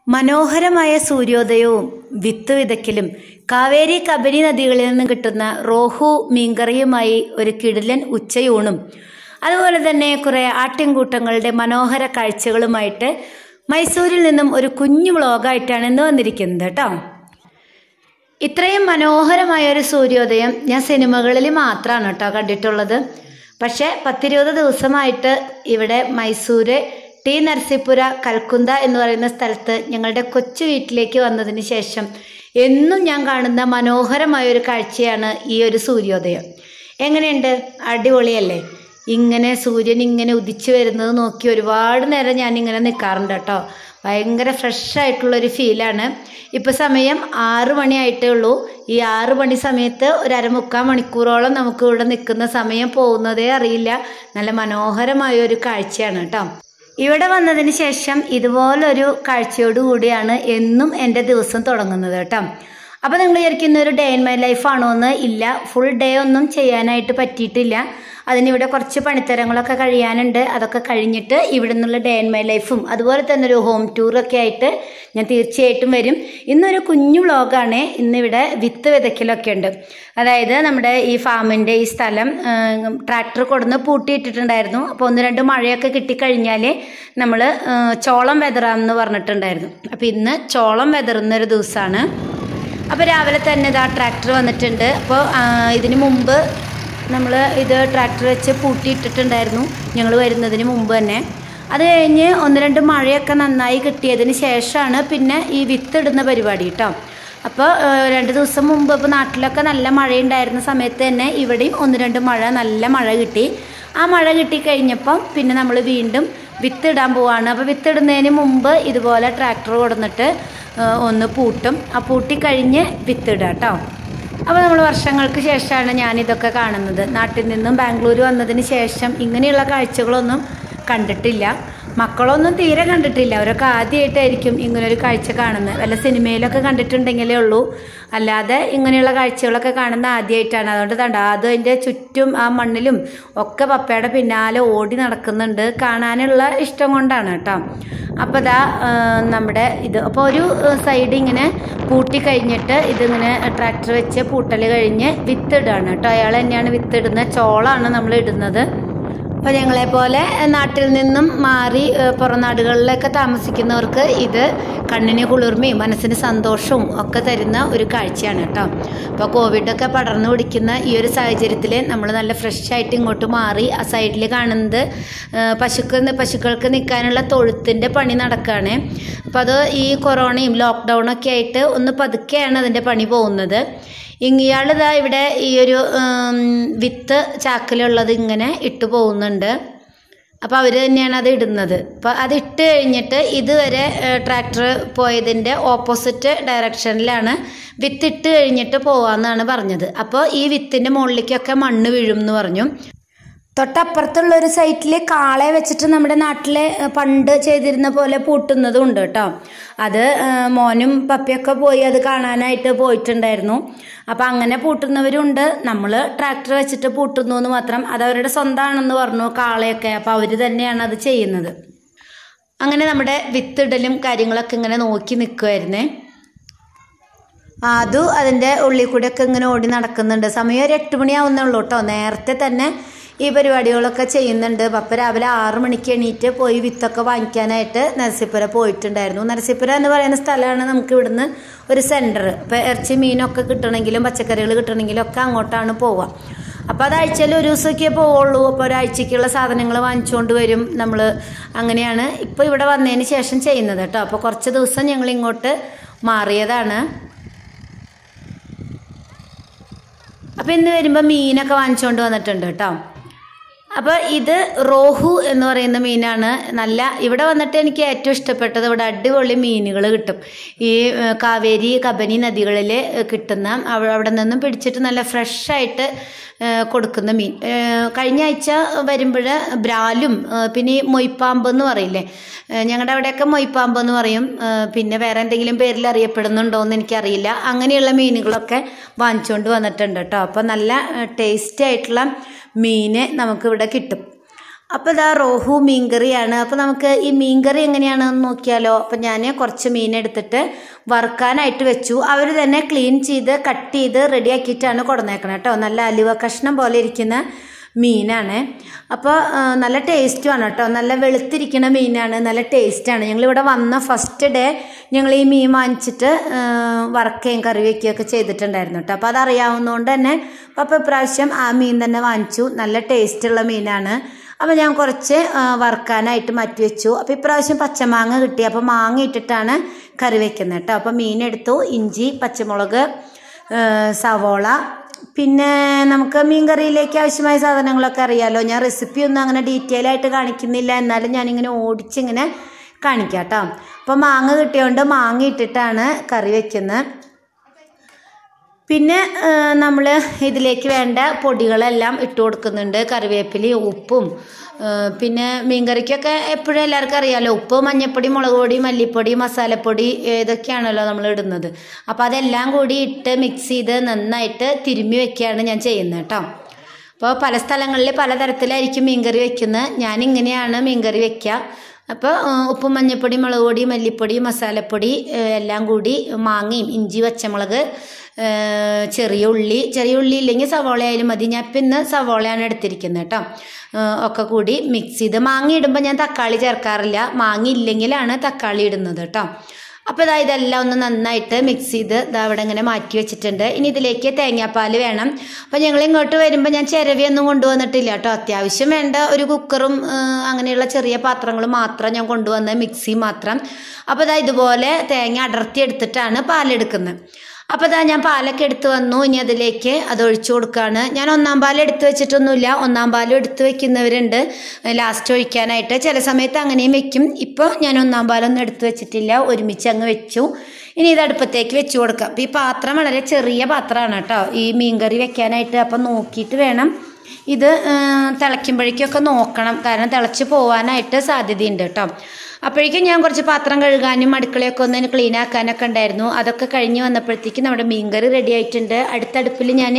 മനോഹരമായ സൂര്യോദയവും വിത്ത് വിതയ്ക്കലും കാവേരി കബനി നദികളിൽ നിന്ന് കിട്ടുന്ന റോഹു മീൻകറിയുമായി ഒരു കിടിലൻ ഉച്ചയൂണും അതുപോലെ തന്നെ കുറേ ആട്ടിൻകൂട്ടങ്ങളുടെ മനോഹര കാഴ്ചകളുമായിട്ട് മൈസൂരിൽ നിന്നും ഒരു കുഞ്ഞു വ്ളോഗായിട്ടാണ് ഇന്ന് വന്നിരിക്കുന്നത് കേട്ടോ ഇത്രയും മനോഹരമായ ഒരു സൂര്യോദയം ഞാൻ സിനിമകളിൽ മാത്രമാണ് കേട്ടോ കണ്ടിട്ടുള്ളത് പക്ഷേ പത്തിരുപത് ദിവസമായിട്ട് ഇവിടെ മൈസൂര് ടി നരസിപ്പുര കൽക്കുന്ത എന്ന് പറയുന്ന സ്ഥലത്ത് ഞങ്ങളുടെ കൊച്ചു വീട്ടിലേക്ക് വന്നതിന് ശേഷം എന്നും ഞാൻ കാണുന്ന മനോഹരമായ ഒരു കാഴ്ചയാണ് ഈ ഒരു സൂര്യോദയം എങ്ങനെയുണ്ട് അടിപൊളിയല്ലേ ഇങ്ങനെ സൂര്യൻ ഇങ്ങനെ ഉദിച്ചു വരുന്നത് നോക്കി ഒരുപാട് നേരം ഞാൻ ഇങ്ങനെ നിൽക്കാറുണ്ട് കേട്ടോ ഭയങ്കര ഫ്രഷ് ആയിട്ടുള്ളൊരു ഫീലാണ് ഇപ്പോൾ സമയം ആറ് മണിയായിട്ടേ ഉള്ളൂ ഈ ആറ് മണി സമയത്ത് ഒരു അരമുക്കാൽ മണിക്കൂറോളം നമുക്ക് ഇവിടെ നിൽക്കുന്ന സമയം പോകുന്നതേ അറിയില്ല നല്ല മനോഹരമായ ഒരു കാഴ്ചയാണ് കേട്ടോ ഇവിടെ വന്നതിന് ശേഷം ഇതുപോലൊരു കാഴ്ചയോട് കൂടിയാണ് എന്നും എൻ്റെ ദിവസം തുടങ്ങുന്നത് കേട്ടോ അപ്പോൾ നിങ്ങൾ വിചാരിക്കുന്ന ഒരു ഡേ ഇൻ മൈ ലൈഫ് ആണോ എന്ന് ഇല്ല ഫുൾ ഡേ ഒന്നും ചെയ്യാനായിട്ട് പറ്റിയിട്ടില്ല അതിനിവിടെ കുറച്ച് പണിത്തരങ്ങളൊക്കെ കഴിയാനുണ്ട് അതൊക്കെ കഴിഞ്ഞിട്ട് ഇവിടെ നിന്നുള്ള ഡേ ഇൻ മൈ ലൈഫും അതുപോലെ തന്നെ ഒരു ഹോം ടൂറൊക്കെ ആയിട്ട് ഞാൻ തീർച്ചയായിട്ടും വരും ഇന്നൊരു കുഞ്ഞു വ്ളോഗാണ് ഇന്നിവിടെ വിത്ത് വിതയ്ക്കലൊക്കെ ഉണ്ട് അതായത് നമ്മുടെ ഈ ഫാമിൻ്റെ ഈ സ്ഥലം ട്രാക്ടർ കൊടുന്ന് പൂട്ടിയിട്ടിട്ടുണ്ടായിരുന്നു അപ്പോൾ ഒന്ന് രണ്ട് മഴയൊക്കെ കിട്ടിക്കഴിഞ്ഞാൽ നമ്മൾ ചോളം വെതറാമെന്ന് പറഞ്ഞിട്ടുണ്ടായിരുന്നു അപ്പോൾ ഇന്ന് ചോളം വെതറുന്നൊരു ദിവസമാണ് അപ്പോൾ രാവിലെ തന്നെ ഇതാ ട്രാക്ടർ വന്നിട്ടുണ്ട് അപ്പോൾ ഇതിന് മുമ്പ് നമ്മൾ ഇത് ട്രാക്ടർ വെച്ച് പൂട്ടിയിട്ടിട്ടുണ്ടായിരുന്നു ഞങ്ങൾ വരുന്നതിന് മുമ്പ് തന്നെ അത് കഴിഞ്ഞ് ഒന്ന് രണ്ട് മഴയൊക്കെ നന്നായി കിട്ടിയതിന് ശേഷമാണ് പിന്നെ ഈ വിത്തിടുന്ന പരിപാടി കേട്ടോ അപ്പോൾ രണ്ട് ദിവസം മുമ്പ് ഇപ്പോൾ നാട്ടിലൊക്കെ നല്ല മഴയുണ്ടായിരുന്ന സമയത്ത് തന്നെ ഇവിടെയും ഒന്ന് രണ്ട് മഴ നല്ല മഴ കിട്ടി ആ മഴ കിട്ടിക്കഴിഞ്ഞപ്പം പിന്നെ നമ്മൾ വീണ്ടും വിത്തിടാൻ പോവാണ് അപ്പോൾ വിത്തിടുന്നതിന് മുമ്പ് ഇതുപോലെ ട്രാക്ടർ കൊടുന്നിട്ട് ഒന്ന് പൂട്ടും ആ പൂട്ടി കഴിഞ്ഞ് വിത്തിടുക കേട്ടോ അപ്പോൾ നമ്മൾ വർഷങ്ങൾക്ക് ശേഷമാണ് ഞാനിതൊക്കെ കാണുന്നത് നാട്ടിൽ നിന്നും ബാംഗ്ലൂർ വന്നതിന് ശേഷം ഇങ്ങനെയുള്ള കാഴ്ചകളൊന്നും കണ്ടിട്ടില്ല മക്കളൊന്നും തീരെ കണ്ടിട്ടില്ല അവരൊക്കെ ആദ്യമായിട്ടായിരിക്കും ഇങ്ങനൊരു കാഴ്ച കാണുന്നത് വല്ല സിനിമയിലൊക്കെ കണ്ടിട്ടുണ്ടെങ്കിലേ ഉള്ളൂ അല്ലാതെ ഇങ്ങനെയുള്ള കാഴ്ചകളൊക്കെ കാണുന്ന ആദ്യമായിട്ടാണ് അതുകൊണ്ട് തണ്ട അത് അതിൻ്റെ ചുറ്റും ആ മണ്ണിലും ഒക്കെ പപ്പയുടെ പിന്നാലെ ഓടി നടക്കുന്നുണ്ട് കാണാനുള്ള ഇഷ്ടം കൊണ്ടാണ് കേട്ടോ അപ്പോൾ ഇതാ നമ്മുടെ ഇത് അപ്പോൾ ഒരു സൈഡ് ഇങ്ങനെ പൂട്ടി കഴിഞ്ഞിട്ട് ഇതിങ്ങനെ ട്രാക്ടർ വെച്ച് പൂട്ടൽ കഴിഞ്ഞ് വിത്തിടുകയാണ് കേട്ടോ അയാൾ തന്നെയാണ് വിത്തിടുന്നത് ചോളാണ് നമ്മൾ ഇടുന്നത് അപ്പോൾ ഞങ്ങളെപ്പോലെ നാട്ടിൽ നിന്നും മാറി പുറം നാടുകളിലൊക്കെ താമസിക്കുന്നവർക്ക് ഇത് കണ്ണിന് കുളിർമയും മനസ്സിന് സന്തോഷവും ഒക്കെ തരുന്ന ഒരു കാഴ്ചയാണ് കേട്ടോ അപ്പോൾ കോവിഡൊക്കെ പടർന്നു പിടിക്കുന്ന ഈ ഒരു സാഹചര്യത്തിൽ നമ്മൾ നല്ല ഫ്രഷ് ആയിട്ട് ഇങ്ങോട്ട് മാറി ആ സൈഡിൽ കാണുന്നത് പശുക്കൾ പശുക്കൾക്ക് നിൽക്കാനുള്ള തൊഴുത്തിൻ്റെ പണി നടക്കുകയാണ് അപ്പോൾ അത് ഈ കൊറോണയും ലോക്ക്ഡൗണൊക്കെ ആയിട്ട് ഒന്ന് പതുക്കെയാണ് അതിൻ്റെ പണി പോകുന്നത് ഇയാളിതാ ഇവിടെ ഈ ഒരു വിത്ത് ചാക്കിലുള്ളത് ഇങ്ങനെ ഇട്ട് പോകുന്നുണ്ട് അപ്പോൾ അവർ തന്നെയാണ് അത് ഇടുന്നത് അപ്പോൾ അത് ഇട്ട് കഴിഞ്ഞിട്ട് ഇതുവരെ ട്രാക്ടർ പോയതിൻ്റെ ഓപ്പോസിറ്റ് ഡയറക്ഷനിലാണ് വിത്ത് ഇട്ട് കഴിഞ്ഞിട്ട് പോകാമെന്നാണ് പറഞ്ഞത് അപ്പോൾ ഈ വിത്തിൻ്റെ മുകളിലേക്കൊക്കെ മണ്ണ് വീഴും എന്ന് പറഞ്ഞു തൊട്ടപ്പുറത്തുള്ള ഒരു സൈറ്റിൽ കാളയെ വെച്ചിട്ട് നമ്മുടെ നാട്ടിലെ പണ്ട് ചെയ്തിരുന്ന പോലെ പൂട്ടുന്നതും ഉണ്ട് കേട്ടോ അത് മോനും പപ്പിയൊക്കെ പോയി അത് കാണാനായിട്ട് പോയിട്ടുണ്ടായിരുന്നു അപ്പം അങ്ങനെ പൂട്ടുന്നവരുണ്ട് നമ്മൾ ട്രാക്ടർ വെച്ചിട്ട് പൂട്ടുന്നു എന്ന് മാത്രം അത് അവരുടെ സ്വന്തമാണെന്ന് പറഞ്ഞു കാളയൊക്കെ അപ്പം അവർ തന്നെയാണ് അത് ചെയ്യുന്നത് അങ്ങനെ നമ്മുടെ വിത്തിടലും കാര്യങ്ങളൊക്കെ ഇങ്ങനെ നോക്കി നിൽക്കുമായിരുന്നേ അതും അതിൻ്റെ ഉള്ളിൽ കൂടെയൊക്കെ ഇങ്ങനെ ഓടി നടക്കുന്നുണ്ട് സമയം ഒരു എട്ട് മണിയാവുന്നുള്ളൂ കേട്ടോ നേരത്തെ തന്നെ ഈ പരിപാടികളൊക്കെ ചെയ്യുന്നുണ്ട് പപ്പ രാവിലെ ആറു മണിക്ക് എണീറ്റ് പോയി വിത്തൊക്കെ വാങ്ങിക്കാനായിട്ട് നരസിപ്പുര പോയിട്ടുണ്ടായിരുന്നു നരസിപ്പുര എന്ന് പറയുന്ന സ്ഥലമാണ് നമുക്ക് ഇവിടുന്ന് ഒരു സെൻറ്റർ ഇപ്പോൾ ഇറച്ചി മീനൊക്കെ കിട്ടണമെങ്കിലും പച്ചക്കറികൾ കിട്ടണമെങ്കിലും ഒക്കെ അങ്ങോട്ടാണ് പോവുക അപ്പോൾ അത് ആഴ്ചയിൽ ഒരു ദിവസമൊക്കെ പോവുള്ളൂ അപ്പോൾ ഒരാഴ്ചക്കുള്ള സാധനങ്ങൾ വാങ്ങിച്ചുകൊണ്ട് വരും നമ്മൾ അങ്ങനെയാണ് ഇപ്പോൾ ഇവിടെ വന്നതിന് ശേഷം ചെയ്യുന്നത് കേട്ടോ അപ്പോൾ കുറച്ച് ദിവസം ഞങ്ങൾ ഇങ്ങോട്ട് മാറിയതാണ് അപ്പോൾ ഇന്ന് വരുമ്പോൾ മീനൊക്കെ വാങ്ങിച്ചുകൊണ്ട് വന്നിട്ടുണ്ട് കേട്ടോ അപ്പോൾ ഇത് റോഹു എന്ന് പറയുന്ന മീനാണ് നല്ല ഇവിടെ വന്നിട്ട് എനിക്ക് ഏറ്റവും ഇഷ്ടപ്പെട്ടത് ഇവിടെ അടിപൊളി മീനുകൾ കിട്ടും ഈ കാവേരി കബനി നദികളിൽ കിട്ടുന്ന അവിടെ നിന്നും പിടിച്ചിട്ട് നല്ല ഫ്രഷായിട്ട് കൊടുക്കുന്ന മീൻ കഴിഞ്ഞ ആഴ്ച വരുമ്പോൾ ബ്രാലും പിന്നെ ഈ മൊയ്പ്പാമ്പ് എന്ന് പറയില്ലേ ഞങ്ങളുടെ അവിടെയൊക്കെ മൊയ്പ്പാമ്പ് എന്ന് പറയും പിന്നെ വേറെ എന്തെങ്കിലും പേരിൽ അറിയപ്പെടുന്നുണ്ടോ എന്ന് എനിക്കറിയില്ല അങ്ങനെയുള്ള മീനുകളൊക്കെ വാങ്ങിച്ചുകൊണ്ട് വന്നിട്ടുണ്ട് കേട്ടോ അപ്പോൾ നല്ല ടേസ്റ്റി ആയിട്ടുള്ള മീന് നമുക്കിവിടെ കിട്ടും അപ്പോൾ ഇതാ റോഹു മീൻകറിയാണ് അപ്പോൾ നമുക്ക് ഈ മീൻകറി എങ്ങനെയാണെന്ന് നോക്കിയാലോ അപ്പോൾ ഞാൻ കുറച്ച് മീൻ എടുത്തിട്ട് വറുക്കാനായിട്ട് വെച്ചു അവർ തന്നെ ക്ലീൻ ചെയ്ത് കട്ട് ചെയ്ത് റെഡിയാക്കിയിട്ടാണ് കൊടുന്നേക്കണം കേട്ടോ നല്ല അലുവ കഷ്ണം പോലെ ഇരിക്കുന്ന മീനാണ് അപ്പോൾ ആ, നല്ല ടേസ്റ്റുമാണ് കേട്ടോ നല്ല വെളുത്തിരിക്കുന്ന മീനാണ് നല്ല ടേസ്റ്റാണ് ഞങ്ങളിവിടെ വന്ന ഫസ്റ്റ് ഡേ ഞങ്ങൾ ഈ മീൻ വാങ്ങിച്ചിട്ട് ആ, വറക്കുകയും കറി വയ്ക്കുകയൊക്കെ ചെയ്തിട്ടുണ്ടായിരുന്നു കേട്ടോ അപ്പോൾ അതറിയാവുന്നതുകൊണ്ട് തന്നെ അപ്പോൾ ഇപ്രാവശ്യം ആ മീൻ തന്നെ വാങ്ങിച്ചു നല്ല ടേസ്റ്റുള്ള മീനാണ് അപ്പോൾ ഞാൻ കുറച്ച് ആ, വറുക്കാനായിട്ട് മാറ്റി വെച്ചു അപ്പോൾ ഇപ്രാവശ്യം പച്ചമാങ്ങ കിട്ടി അപ്പോൾ മാങ്ങ ഇട്ടിട്ടാണ് കറി വെക്കുന്നത് കേട്ടോ അപ്പോൾ മീനെടുത്തു ഇഞ്ചി പച്ചമുളക് ആ, സവോള പിന്നെ നമുക്ക് മീൻകറിയിലേക്ക് ആവശ്യമായ സാധനങ്ങളൊക്കെ അറിയാലോ ഞാൻ റെസിപ്പി ഒന്നും അങ്ങനെ ഡീറ്റെയിൽ ആയിട്ട് കാണിക്കുന്നില്ല എന്നാലും ഞാനിങ്ങനെ ഓടിച്ചിങ്ങനെ കാണിക്കാം കേട്ടോ അപ്പോൾ മാങ്ങ കിട്ടിയോണ്ട് മാങ്ങ ഇട്ടിട്ടാണ് കറി വെക്കുന്നത് പിന്നെ നമ്മൾ ഇതിലേക്ക് വേണ്ട പൊടികളെല്ലാം ഇട്ട് കൊടുക്കുന്നുണ്ട് കറിവേപ്പിലയും ഉപ്പും ആ, പിന്നെ മീൻകറിക്കൊക്കെ എപ്പോഴും എല്ലാവർക്കും അറിയാമല്ലോ ഉപ്പ് മഞ്ഞൾപ്പൊടി മുളക് പൊടി മല്ലിപ്പൊടി മസാലപ്പൊടി ഇതൊക്കെയാണല്ലോ നമ്മൾ ഇടുന്നത് അപ്പോൾ അതെല്ലാം കൂടി ഇട്ട് മിക്സ് ചെയ്ത് നന്നായിട്ട് തിരുമ്മി വെക്കുകയാണ് ഞാൻ ചെയ്യുന്നത് കേട്ടോ അപ്പോൾ പല സ്ഥലങ്ങളിൽ പലതരത്തിലായിരിക്കും മീൻകറി വെക്കുന്നത് ഞാൻ ഇങ്ങനെയാണ് മീൻകറി വെക്കുക അപ്പോൾ ഉപ്പും മഞ്ഞൾപ്പൊടി മുളക് പൊടി മല്ലിപ്പൊടി മസാലപ്പൊടി ഏഹ്, എല്ലാം കൂടി മാങ്ങയും ഇഞ്ചി പച്ചമുളക് ഏഹ്, ചെറിയ ഉള്ളി ചെറിയ ഉള്ളി ഇല്ലെങ്കിൽ സവോള ആയാലും മതി ഞാൻ ഇപ്പം ഇന്ന് സവോളയാണ് എടുത്തിരിക്കുന്നത് കേട്ടോ ഏഹ്, ഒക്കെ കൂടി മിക്സ് ചെയ്ത് മാങ്ങ ഇടുമ്പോൾ ഞാൻ തക്കാളി ചേർക്കാറില്ല മാങ്ങ ഇല്ലെങ്കിലാണ് തക്കാളി ഇടുന്നത് കേട്ടോ അപ്പോൾ ഇതാ ഇതെല്ലാം ഒന്ന് നന്നായിട്ട് മിക്സ് ചെയ്ത് ഇതാ അവിടെ ഇങ്ങനെ മാറ്റി വെച്ചിട്ടുണ്ട് ഇനി ഇതിലേക്ക് തേങ്ങാപ്പാൽ വേണം അപ്പോൾ ഞങ്ങൾ ഇങ്ങോട്ട് വരുമ്പോൾ ഞാൻ ചിരവിയൊന്നും കൊണ്ടുവന്നിട്ടില്ല കേട്ടോ അത്യാവശ്യം വേണ്ട ഒരു കുക്കറും ആ, അങ്ങനെയുള്ള ചെറിയ പാത്രങ്ങൾ മാത്രം ഞാൻ കൊണ്ടുവന്ന മിക്സി മാത്രം അപ്പോൾ ഇതാ ഇതുപോലെ തേങ്ങ അടർത്തി എടുത്തിട്ടാണ് പാലെടുക്കുന്നത് അപ്പോൾ ഇതാ ഞാൻ പാലൊക്കെ എടുത്ത് വന്നു ഇനി അതിലേക്ക് അത് ഒഴിച്ചു കൊടുക്കുകയാണ് ഞാൻ ഒന്നാം പാൽ എടുത്ത് വെച്ചിട്ടൊന്നുമില്ല ഒന്നാം പാലും എടുത്ത് വെക്കുന്നവരുണ്ട് ലാസ്റ്റ് ഒഴിക്കാനായിട്ട് ചില സമയത്ത് അങ്ങനെയും വെക്കും ഇപ്പോൾ ഞാൻ ഒന്നാം പാലൊന്നും എടുത്ത് വെച്ചിട്ടില്ല ഒരുമിച്ച് അങ്ങ് വെച്ചു ഇനി ഇത് അടുപ്പത്തേക്ക് വെച്ച് കൊടുക്കാം അപ്പോൾ ഈ പാത്രം വളരെ ചെറിയ പാത്രമാണ് കേട്ടോ ഈ മീൻകറി വെക്കാനായിട്ട് അപ്പം നോക്കിയിട്ട് വേണം ഇത് തിളയ്ക്കുമ്പോഴേക്കൊക്കെ നോക്കണം കാരണം തിളച്ച് പോകാനായിട്ട് സാധ്യതയുണ്ട് കേട്ടോ അപ്പോഴേക്കും ഞാൻ കുറച്ച് പാത്രം കഴുകാനും അടുക്കളയൊക്കെ ഒന്ന് ക്ലീൻ ആക്കാനൊക്കെ ഉണ്ടായിരുന്നു അതൊക്കെ കഴിഞ്ഞ് വന്നപ്പോഴത്തേക്കും നമ്മുടെ മീൻകറി റെഡി ആയിട്ടുണ്ട് അടുത്ത അടുപ്പിൽ ഞാൻ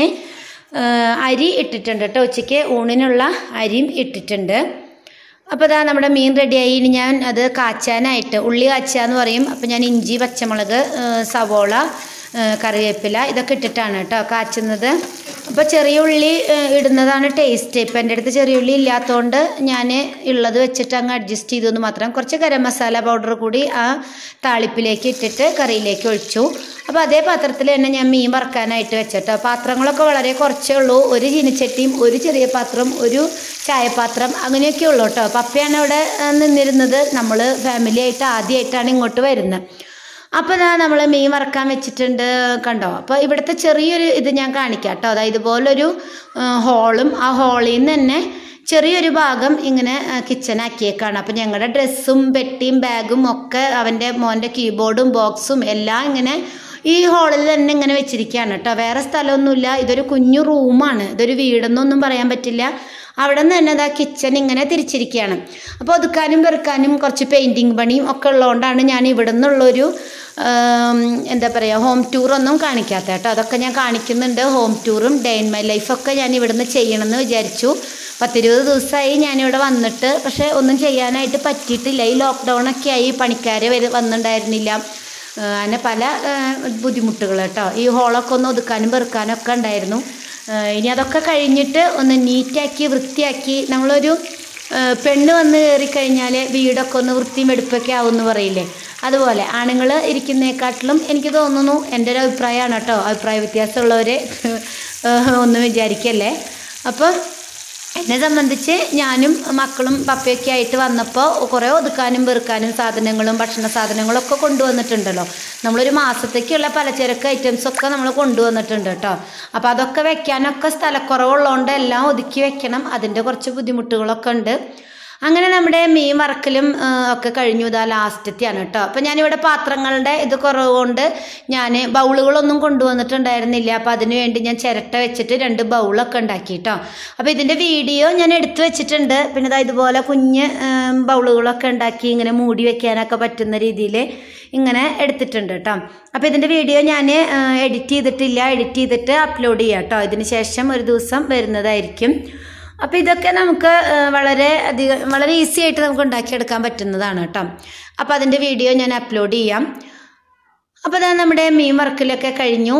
അരി ഇട്ടിട്ടുണ്ട് കേട്ടോ ഉച്ചയ്ക്ക് ഊണിനുള്ള അരിയും ഇട്ടിട്ടുണ്ട് അപ്പോൾ ഇതാ നമ്മുടെ മീൻ റെഡിയായി ഇനി ഞാൻ അത് കാച്ചാനായിട്ട് ഉള്ളി കാച്ചുക എന്ന് പറയും അപ്പോൾ ഞാൻ ഇഞ്ചി പച്ചമുളക് ആ, സവോള ആ, കറിവേപ്പില ഇതൊക്കെ ഇട്ടിട്ടാണ് കേട്ടോ കാച്ചുന്നത് അപ്പോൾ ചെറിയ ഉള്ളി ആ, ഇടുന്നതാണ് ടേസ്റ്റ് ഇപ്പം എൻ്റെ അടുത്ത് ചെറിയ ഉള്ളി ഇല്ലാത്തതുകൊണ്ട് ഞാൻ ഉള്ളത് വെച്ചിട്ട് അങ്ങ് അഡ്ജസ്റ്റ് ചെയ്തു എന്ന് മാത്രം കുറച്ച് ഗരം മസാല പൗഡർ കൂടി ആ താളിപ്പിലേക്ക് ഇട്ടിട്ട് കറിയിലേക്ക് ഒഴിച്ചു അപ്പോൾ അതേ പാത്രത്തിൽ തന്നെ ഞാൻ മീൻ വറക്കാനായിട്ട് വെച്ചിട്ടോ പാത്രങ്ങളൊക്കെ വളരെ കുറച്ചേ ഉള്ളൂ ഒരു ചീനിച്ചട്ടിയും ഒരു ചെറിയ പാത്രം ഒരു ചായപാത്രം അങ്ങനെയൊക്കെ ഉള്ളൂ കേട്ടോ പപ്പയാണ് അവിടെ ആ, നിന്നിരുന്നത് നമ്മൾ ഫാമിലി ആയിട്ട് ആദ്യമായിട്ടാണ് ഇങ്ങോട്ട് വരുന്നത് അപ്പോൾ ഇതാ നമ്മൾ മീൻ വറക്കാൻ വെച്ചിട്ടുണ്ട് കണ്ടോ അപ്പോൾ ഇവിടുത്തെ ചെറിയൊരു ഇത് ഞാൻ കാണിക്കാം കേട്ടോ അതായത് ഇതുപോലൊരു ആ, ഹോളും ആ ഹോളിൽ നിന്ന് തന്നെ ചെറിയൊരു ഭാഗം ഇങ്ങനെ കിച്ചൺ ആക്കിയേക്കാണ് അപ്പം ഞങ്ങളുടെ ഡ്രസ്സും പെട്ടിയും ബാഗും ഒക്കെ അവൻ്റെ മോൻ്റെ കീബോർഡും ബോക്സും എല്ലാം ഇങ്ങനെ ഈ ഹാളിൽ തന്നെ ഇങ്ങനെ വെച്ചിരിക്കുകയാണ് കേട്ടോ വേറെ സ്ഥലമൊന്നുമില്ല ഇതൊരു കുഞ്ഞു റൂമാണ് ഇതൊരു വീടെന്നൊന്നും പറയാൻ പറ്റില്ല അവിടെ നിന്ന് തന്നെ ഇതാ കിച്ചൺ ഇങ്ങനെ തിരിച്ചിരിക്കുകയാണ് അപ്പോൾ ഒതുക്കാനും പെറുക്കാനും കുറച്ച് പെയിൻറ്റിങ് പണിയും ഒക്കെ ഉള്ളതുകൊണ്ടാണ് ഞാൻ ഇവിടെ നിന്നുള്ളൊരു ആം, എന്താ പറയുക ഹോം ടൂറൊന്നും കാണിക്കാത്ത കേട്ടോ അതൊക്കെ ഞാൻ കാണിക്കുന്നുണ്ട് ഹോം ടൂറും ഡേ ഇൻ മൈ ലൈഫൊക്കെ ഞാൻ ഇവിടുന്ന് ചെയ്യണമെന്ന് വിചാരിച്ചു പത്തിരുപത് ദിവസമായി ഞാനിവിടെ വന്നിട്ട് പക്ഷേ ഒന്നും ചെയ്യാനായിട്ട് പറ്റിയിട്ടില്ല ഈ ലോക്ക്ഡൗൺ ഒക്കെ ആയി പണിക്കാർ വരെ വന്നിട്ടുണ്ടായിരുന്നില്ല ആ, അങ്ങനെ പല ബുദ്ധിമുട്ടുകൾ കേട്ടോ ഈ ഹോളൊക്കെ ഒന്ന് ഒതുക്കാനും പെറുക്കാനും ഒക്കെ ഉണ്ടായിരുന്നു ആ, ഇനി അതൊക്കെ കഴിഞ്ഞിട്ട് ഒന്ന് നീറ്റാക്കി വൃത്തിയാക്കി നമ്മളൊരു ആ, പെണ്ണ് വന്ന് കയറിക്കഴിഞ്ഞാൽ വീടൊക്കെ ഒന്ന് വൃത്തിയും വെടുപ്പൊക്കെ ആവും എന്ന് പറയില്ലേ അതുപോലെ ആണുങ്ങൾ ഇരിക്കുന്നേക്കാട്ടിലും എനിക്ക് തോന്നുന്നു എൻ്റെ ഒരു അഭിപ്രായമാണ് കേട്ടോ അഭിപ്രായ വ്യത്യാസമുള്ളവർ ഒന്നും വിചാരിക്കല്ലേ അപ്പം എന്നെ സംബന്ധിച്ച് ഞാനും മക്കളും പപ്പയൊക്കെ ആയിട്ട് വന്നപ്പോൾ കുറേ ഒതുക്കാനും പെറുക്കാനും സാധനങ്ങളും ഭക്ഷണ സാധനങ്ങളൊക്കെ കൊണ്ടുവന്നിട്ടുണ്ടല്ലോ നമ്മളൊരു മാസത്തേക്കുള്ള പലചരക്ക് ഐറ്റംസൊക്കെ നമ്മൾ കൊണ്ടുവന്നിട്ടുണ്ട് കേട്ടോ അപ്പോൾ അതൊക്കെ വെക്കാനൊക്കെ സ്ഥലക്കുറവുള്ളതുകൊണ്ട് എല്ലാം ഒതുക്കി വെക്കണം അതിൻ്റെ കുറച്ച് ബുദ്ധിമുട്ടുകളൊക്കെ ഉണ്ട് അങ്ങനെ നമ്മുടെ മീൻ വറക്കലും ആ, ഒക്കെ കഴിഞ്ഞു ഇതാ ലാസ്റ്റത്തെയാണ് കേട്ടോ അപ്പം ഞാനിവിടെ പാത്രങ്ങളുടെ ഇത് കുറവ് കൊണ്ട് ഞാൻ ബൗളുകളൊന്നും കൊണ്ടുവന്നിട്ടുണ്ടായിരുന്നില്ല അപ്പം അതിന് വേണ്ടി ഞാൻ ചിരട്ട വെച്ചിട്ട് രണ്ട് ബൗളൊക്കെ ഉണ്ടാക്കി കേട്ടോ അപ്പോൾ ഇതിൻ്റെ വീഡിയോ ഞാൻ എടുത്തു വെച്ചിട്ടുണ്ട് പിന്നെ ഇതാ ഇതുപോലെ കുഞ്ഞ് ആ, ബൗളുകളൊക്കെ ഉണ്ടാക്കി ഇങ്ങനെ മൂടി വെക്കാനൊക്കെ പറ്റുന്ന രീതിയിൽ ഇങ്ങനെ എടുത്തിട്ടുണ്ട് കേട്ടോ അപ്പോൾ ഇതിൻ്റെ വീഡിയോ ഞാൻ എഡിറ്റ് ചെയ്തിട്ടില്ല എഡിറ്റ് ചെയ്തിട്ട് അപ്ലോഡ് ചെയ്യാം കേട്ടോ ഇതിന് ശേഷം ഒരു ദിവസം വരുന്നതായിരിക്കും അപ്പോൾ ഇതൊക്കെ നമുക്ക് ആ, വളരെ അധികം വളരെ ഈസി ആയിട്ട് നമുക്ക് ഉണ്ടാക്കിയെടുക്കാൻ പറ്റുന്നതാണ് കേട്ടോ അപ്പോൾ അതിൻ്റെ വീഡിയോ ഞാൻ അപ്ലോഡ് ചെയ്യാം അപ്പോൾ അതാ നമ്മുടെ മീൻ വറക്കലൊക്കെ കഴിഞ്ഞു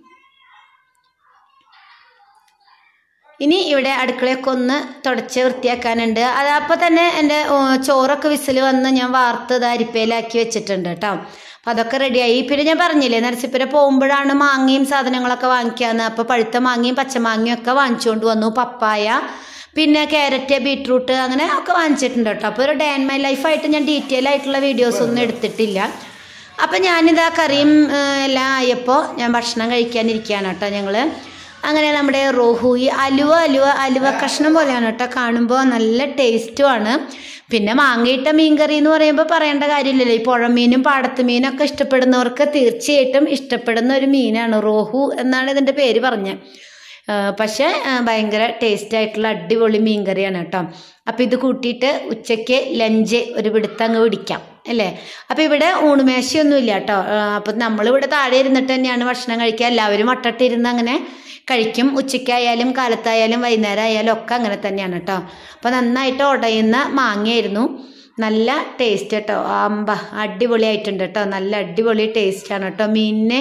ഇനി ഇവിടെ അടുക്കളയൊക്കെ ഒന്ന് തുടച്ച് വൃത്തിയാക്കാനുണ്ട് അത് അപ്പോൾ തന്നെ എൻ്റെ ഓ, ചോറൊക്കെ വിസിൽ വന്ന് ഞാൻ വാർത്ത് ഇത് അരിപ്പയിലാക്കി വെച്ചിട്ടുണ്ട് കേട്ടോ അപ്പം അതൊക്കെ റെഡിയായി പിന്നെ ഞാൻ പറഞ്ഞില്ലേ നരസിപ്പുര പോകുമ്പോഴാണ് മാങ്ങയും സാധനങ്ങളൊക്കെ വാങ്ങിക്കാന്ന് അപ്പോൾ പഴുത്ത മാങ്ങയും പച്ചമാങ്ങയും ഒക്കെ വാങ്ങിച്ചുകൊണ്ട് വന്നു പപ്പായ പിന്നെ ക്യാരറ്റ് ബീട്രൂട്ട് അങ്ങനെ ഒക്കെ വാങ്ങിച്ചിട്ടുണ്ട് കേട്ടോ അപ്പോൾ ഒരു ഡേ ആൻഡ് മൈ ലൈഫായിട്ട് ഞാൻ ഡീറ്റെയിൽ ആയിട്ടുള്ള വീഡിയോസ് ഒന്നും എടുത്തിട്ടില്ല അപ്പം ഞാനിതാ കറിയും ഏഹ്, എല്ലാം ആയപ്പോൾ ഞാൻ ഭക്ഷണം കഴിക്കാനിരിക്കുകയാണ് കേട്ടോ ഞങ്ങൾ അങ്ങനെ നമ്മുടെ റോഹു ഈ അലുവ അലുവ അലുവ കഷ്ണം പോലെയാണ് കേട്ടോ കാണുമ്പോൾ നല്ല ടേസ്റ്റുമാണ് പിന്നെ മാങ്ങയിട്ട മീൻകറി എന്ന് പറയുമ്പോൾ പറയേണ്ട കാര്യമില്ലല്ലോ ഈ പുഴമീനും പാടത്ത് മീനും ഒക്കെ ഇഷ്ടപ്പെടുന്നവർക്ക് തീർച്ചയായിട്ടും ഇഷ്ടപ്പെടുന്ന ഒരു മീനാണ് റോഹു എന്നാണ് ഇതിൻ്റെ പേര് പറഞ്ഞത് പക്ഷേ ആ, ഭയങ്കര ടേസ്റ്റ് ആയിട്ടുള്ള അടിപൊളി മീൻകറിയാണ് കേട്ടോ അപ്പോൾ ഇത് കൂട്ടിയിട്ട് ഉച്ചയ്ക്ക് ലഞ്ച് ഒരു പിടുത്തം അങ്ങ് പിടിക്കാം അല്ലേ അപ്പോൾ ഇവിടെ ഊണുമേശയൊന്നും ഇല്ല കേട്ടോ അപ്പം നമ്മളിവിടെ താഴെ ഇരുന്നിട്ട് തന്നെയാണ് ഭക്ഷണം കഴിക്കുക എല്ലാവരും വട്ടട്ടിരുന്ന് അങ്ങനെ കഴിക്കും ഉച്ചയ്ക്കായാലും കാലത്തായാലും വൈകുന്നേരം ആയാലും ഒക്കെ അങ്ങനെ തന്നെയാണ് കേട്ടോ അപ്പോൾ നന്നായിട്ട് ഉടയുന്ന മാങ്ങയായിരുന്നു നല്ല ടേസ്റ്റ് കേട്ടോ അമ്പ അടിപൊളിയായിട്ടുണ്ട് കേട്ടോ നല്ല അടിപൊളി ടേസ്റ്റാണ് കേട്ടോ മീനിനെ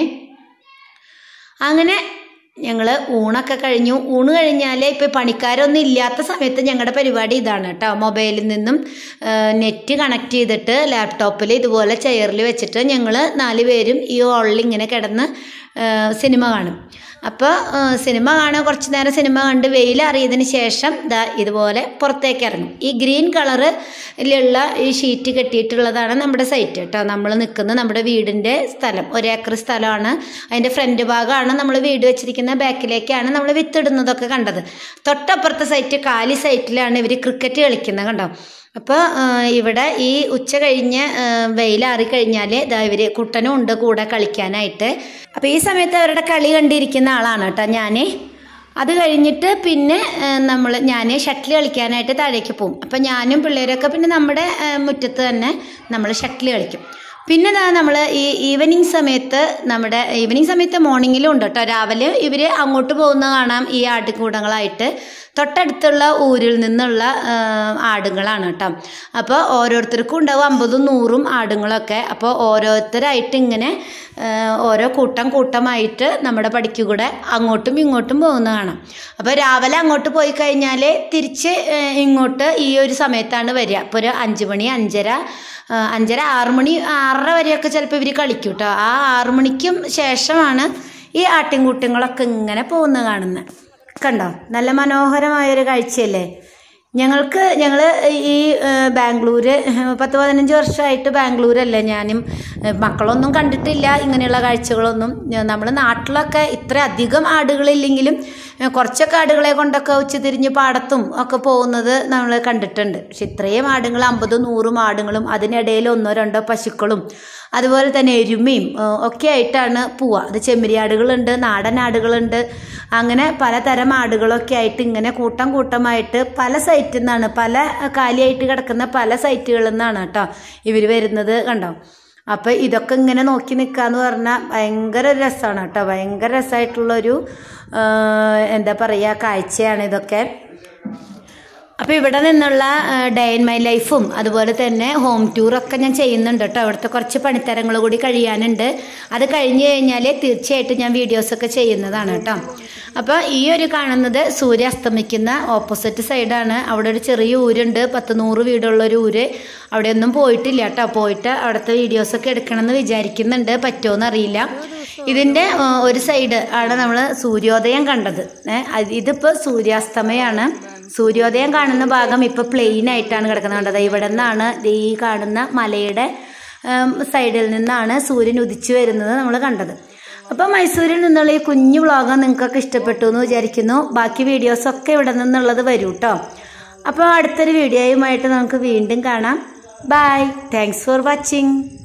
അങ്ങനെ ഞങ്ങൾ ഊണൊക്കെ കഴിഞ്ഞു ഊണ് കഴിഞ്ഞാൽ ഇപ്പോൾ പണിക്കാരൊന്നും ഇല്ലാത്ത സമയത്ത് ഞങ്ങളുടെ പരിപാടി ഇതാണ് കേട്ടോ മൊബൈലിൽ നിന്നും നെറ്റ് കണക്ട് ചെയ്തിട്ട് ലാപ്ടോപ്പിൽ ഇതുപോലെ ചെയറിൽ വെച്ചിട്ട് ഞങ്ങൾ നാല് പേരും ഈ ഹോളിൽ ഇങ്ങനെ കിടന്ന് ആ, സിനിമ കാണും അപ്പോൾ ആ, സിനിമ കാണാൻ കുറച്ച് നേരം സിനിമ കണ്ട് വെയിൽ അറിയതിന് ശേഷം ദാ ഇതുപോലെ പുറത്തേക്ക് ഇറങ്ങും ഈ ഗ്രീൻ കളറിലുള്ള ഈ ഷീറ്റ് കെട്ടിയിട്ടുള്ളതാണ് നമ്മുടെ സൈറ്റ് കേട്ടോ നമ്മൾ നിൽക്കുന്ന നമ്മുടെ വീടിൻ്റെ സ്ഥലം ഒരേക്കർ സ്ഥലമാണ് അതിൻ്റെ ഫ്രണ്ട് ഭാഗമാണ് നമ്മൾ വീട് വെച്ചിരിക്കുന്ന ബാക്കിലേക്കാണ് നമ്മൾ വിത്തിടുന്നതൊക്കെ കണ്ടത് തൊട്ടപ്പുറത്തെ സൈറ്റ് കാലി സൈറ്റിലാണ് ഇവർ ക്രിക്കറ്റ് കളിക്കുന്നത് കണ്ടോ അപ്പോൾ ഇവിടെ ഈ ഉച്ച കഴിഞ്ഞ് ആ, വെയിലാറി കഴിഞ്ഞാൽ ഇതാ ഇവർ കുട്ടനും ഉണ്ട് കൂടെ കളിക്കാനായിട്ട് അപ്പോൾ ഈ സമയത്ത് അവരുടെ കളി കണ്ടിരിക്കുന്ന ആളാണ് കേട്ടോ ഞാൻ അത് കഴിഞ്ഞിട്ട് പിന്നെ നമ്മൾ ഞാൻ ഷട്ടിൽ കളിക്കാനായിട്ട് താഴേക്ക് പോകും അപ്പം ഞാനും പിള്ളേരൊക്കെ പിന്നെ നമ്മുടെ ആ, മുറ്റത്ത് തന്നെ നമ്മൾ ഷട്ടിൽ കളിക്കും പിന്നെ ദാ നമ്മൾ ഈ ഈവനിങ് സമയത്ത് നമ്മുടെ ഈവനിങ് സമയത്ത് മോർണിംഗിലും ഉണ്ട് കേട്ടോ രാവിലെ ഇവർ അങ്ങോട്ട് പോകുന്ന കാണാം ഈ ആട്ടുകൂടങ്ങളായിട്ട് തൊട്ടടുത്തുള്ള ഊരിൽ നിന്നുള്ള ആ, ആടുകളാണ് കേട്ടോ അപ്പോൾ ഓരോരുത്തർക്കും ഉണ്ടാവും അമ്പതും നൂറും ആടുകളൊക്കെ അപ്പോൾ ഓരോരുത്തരായിട്ട് ഇങ്ങനെ ആ, ഓരോ കൂട്ടം കൂട്ടമായിട്ട് നമ്മുടെ പടിക്ക് കൂടെ അങ്ങോട്ടും ഇങ്ങോട്ടും പോകുന്ന കാണാം അപ്പോൾ രാവിലെ അങ്ങോട്ട് പോയി കഴിഞ്ഞാൽ തിരിച്ച് ആ, ഇങ്ങോട്ട് ഈ ഒരു സമയത്താണ് വരിക അപ്പോൾ ഒരു അഞ്ച് മണി അഞ്ചര ആ, അഞ്ചര ആറ് മണി ആറര വരെയൊക്കെ ചിലപ്പോൾ ഇവർ കളിക്കും കേട്ടോ ആ ആറ് മണിക്കും ശേഷമാണ് ഈ ആട്ടിൻകൂട്ടങ്ങളൊക്കെ ഇങ്ങനെ പോകുന്നത് കാണുന്നത് കണ്ടോ നല്ല മനോഹരമായൊരു കാഴ്ചയല്ലേ ഞങ്ങൾക്ക് ഞങ്ങൾ ഈ ഏഹ്, ബാംഗ്ലൂര് പത്ത് പതിനഞ്ച് വർഷമായിട്ട് ബാംഗ്ലൂരല്ലേ ഞാനും ഏഹ്, മക്കളൊന്നും കണ്ടിട്ടില്ല ഇങ്ങനെയുള്ള കാഴ്ചകളൊന്നും നമ്മൾ നാട്ടിലൊക്കെ ഇത്ര അധികം ആടുകളില്ലെങ്കിലും ഏഹ്, കുറച്ചൊക്കെ ആടുകളെ കൊണ്ടൊക്കെ ഉച്ചതിരിഞ്ഞ് പാടത്തും ഒക്കെ പോകുന്നത് നമ്മൾ കണ്ടിട്ടുണ്ട് പക്ഷെ ഇത്രയും ആടുകൾ അമ്പതും നൂറും ആടുകളും അതിനിടയിൽ ഒന്നോ രണ്ടോ പശുക്കളും അതുപോലെ തന്നെ എരുമയും ഏഹ്, ഒക്കെ ആയിട്ടാണ് പോവുക അത് ചെമ്മരിയാടുകളുണ്ട് നാടൻ ആടുകളുണ്ട് അങ്ങനെ പലതരം ആടുകളൊക്കെ ആയിട്ട് ഇങ്ങനെ കൂട്ടം കൂട്ടമായിട്ട് പല സൈറ്റിൽ നിന്നാണ് പല കാലിയായിട്ട് കിടക്കുന്ന പല സൈറ്റുകളിൽ നിന്നാണ് കേട്ടോ ഇവർ വരുന്നത് കണ്ടോ അപ്പം ഇതൊക്കെ ഇങ്ങനെ നോക്കി നിൽക്കാന്ന് പറഞ്ഞാൽ ഭയങ്കര രസമാണ് കേട്ടോ ഭയങ്കര രസമായിട്ടുള്ളൊരു ഏഹ്, എന്താ പറയുക കാഴ്ചയാണ് ഇതൊക്കെ അപ്പോൾ ഇവിടെ നിന്നുള്ള ഡേ ഇൻ മൈ ലൈഫും അതുപോലെ തന്നെ ഹോം ടൂറൊക്കെ ഞാൻ ചെയ്യുന്നുണ്ട് കേട്ടോ അവിടുത്തെ കുറച്ച് പണിത്തരങ്ങൾ കൂടി കഴിയാനുണ്ട് അത് കഴിഞ്ഞ് കഴിഞ്ഞാൽ തീർച്ചയായിട്ടും ഞാൻ വീഡിയോസൊക്കെ ചെയ്യുന്നതാണ് കേട്ടോ അപ്പോൾ ഈ ഒരു കാണുന്നത് സൂര്യ അസ്തമിക്കുന്ന ഓപ്പോസിറ്റ് സൈഡാണ് അവിടെ ഒരു ചെറിയ ഊരുണ്ട് പത്ത് നൂറ് വീടുള്ള ഒരു ഊര് അവിടെയൊന്നും പോയിട്ടില്ല കേട്ടോ പോയിട്ട് അവിടുത്തെ വീഡിയോസൊക്കെ എടുക്കണമെന്ന് വിചാരിക്കുന്നുണ്ട് പറ്റുമോയെന്ന് അറിയില്ല ഇതിൻ്റെ ആ, ഒരു സൈഡ് ആണ് നമ്മൾ സൂര്യോദയം കണ്ടത് ഏ, അത് ഇതിപ്പോൾ സൂര്യാസ്തമയാണ് സൂര്യോദയം കാണുന്ന ഭാഗം ഇപ്പോൾ പ്ലെയിൻ ആയിട്ടാണ് കിടക്കുന്നത് കണ്ടത് ഇവിടെ നിന്നാണ് ഈ കാണുന്ന മലയുടെ ഉം, സൈഡിൽ നിന്നാണ് സൂര്യൻ ഉദിച്ചു വരുന്നത് നമ്മൾ കണ്ടത് അപ്പോൾ മൈസൂരിൽ നിന്നുള്ള ഈ കുഞ്ഞു വ്ളോഗ് നിങ്ങൾക്കൊക്കെ ഇഷ്ടപ്പെട്ടു എന്ന് വിചാരിക്കുന്നു ബാക്കി വീഡിയോസൊക്കെ ഇവിടെ നിന്നുള്ളത് വരും കേട്ടോ അപ്പോൾ അടുത്തൊരു വീഡിയോയുമായിട്ട് നമുക്ക് വീണ്ടും കാണാം ബൈ താങ്ക്സ് ഫോർ വാച്ചിങ്